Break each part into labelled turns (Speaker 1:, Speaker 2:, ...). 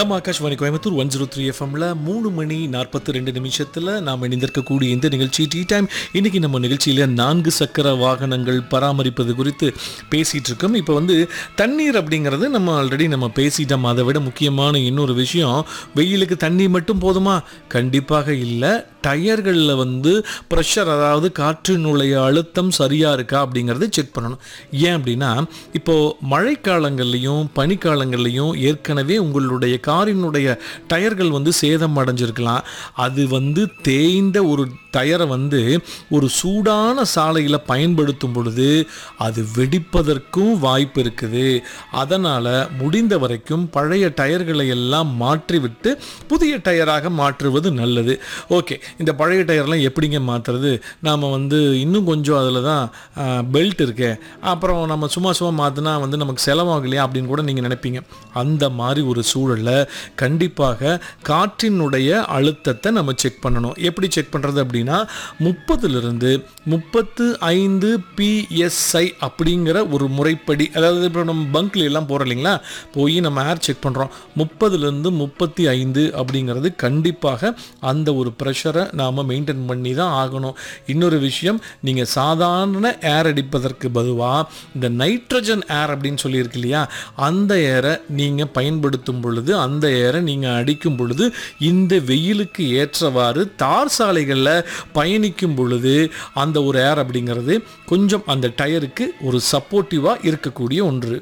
Speaker 1: நம்ம Akashvani Coimbatore one zero three எஃப்எம்ல மூணு மணி நாற்பத்தி ரெண்டு நிமிஷத்தில் நாம் இணைந்திருக்கக்கூடிய இந்த நிகழ்ச்சி டீ டைம் இன்னைக்கு நம்ம நிகழ்ச்சியில் நான்கு சக்கர வாகனங்கள் பராமரிப்பது குறித்து பேசிகிட்டு இருக்கோம் இப்போ வந்து தண்ணீர் அப்படிங்கிறது நம்ம ஆல்ரெடி நம்ம பேசிட்டோம் அதை விட முக்கியமான இன்னொரு விஷயம் வெயிலுக்கு தண்ணி மட்டும் போதுமா கண்டிப்பாக இல்லை டயர்களில் வந்து ப்ரெஷர் அதாவது காற்றினுடைய அழுத்தம் சரியாக இருக்கா அப்படிங்கிறத செக் பண்ணணும் ஏன் அப்படின்னா இப்போது மழைக்காலங்கள்லையும் பனிக்காலங்கள்லையும் ஏற்கனவே உங்களுடைய காரினுடைய டயர்கள் வந்து சேதம் அடைஞ்சிருக்கலாம் அது வந்து தேய்ந்த ஒரு டயரை வந்து ஒரு சூடான சாலையில் பயன்படுத்தும் பொழுது அது வெடிப்பதற்கும் வாய்ப்பு இருக்குது அதனால் முடிந்த வரைக்கும் பழைய டயர்களை எல்லாம் மாற்றிவிட்டு புதிய டயராக மாற்றுவது நல்லது ஓகே இந்த பழைய டயர்லாம் எப்படிங்க மாற்றுறது நாம் வந்து இன்னும் கொஞ்சம் அதில் தான் பெல்ட் இருக்கு அப்புறம் நம்ம சும்மா சும்மா மாற்றினா வந்து நமக்கு செலவாகலையா அப்படின்னு கூட நீங்கள் நினைப்பீங்க அந்த மாதிரி ஒரு சூழலில் கண்டிப்பாக காற்றினுடைய அழுத்தத்தை நம்ம செக் பண்ணணும் எப்படி செக் பண்ணுறது அப்படின்னா முப்பதுலேருந்து முப்பத்து ஐந்து பிஎஸ்ஐ அப்படிங்கிற ஒரு முறைப்படி அதாவது இப்போ நம்ம பங்க்ல எல்லாம் போகிறோம் இல்லைங்களா போய் நம்ம ஏர் செக் பண்ணுறோம் முப்பதுலேருந்து முப்பத்தி ஐந்து அப்படிங்கிறது கண்டிப்பாக அந்த ஒரு ப்ரெஷரை நாம் மெயின்டைன் பண்ணி தான் ஆகணும் இன்னொரு விஷயம் நீங்கள் சாதாரண ஏர் அடிப்பதற்கு பதுவாக இந்த நைட்ரஜன் ஏர் அப்படின்னு சொல்லியிருக்கு இல்லையா அந்த ஏரை நீங்கள் பயன்படுத்தும் பொழுது அந்த ஏரை நீங்கள் அடிக்கும் பொழுது இந்த வெயிலுக்கு ஏற்றவாறு தார் சாலைகளில் பயணிக்கும் பொழுது அந்த ஒரு ஏர் அப்படிங்கிறது கொஞ்சம் அந்த டயருக்கு ஒரு சப்போர்ட்டிவாக இருக்கக்கூடிய ஒன்று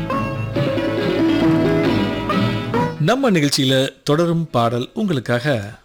Speaker 1: நம்ம நிகழ்ச்சியில் தொடரும் பாடல் உங்களுக்காக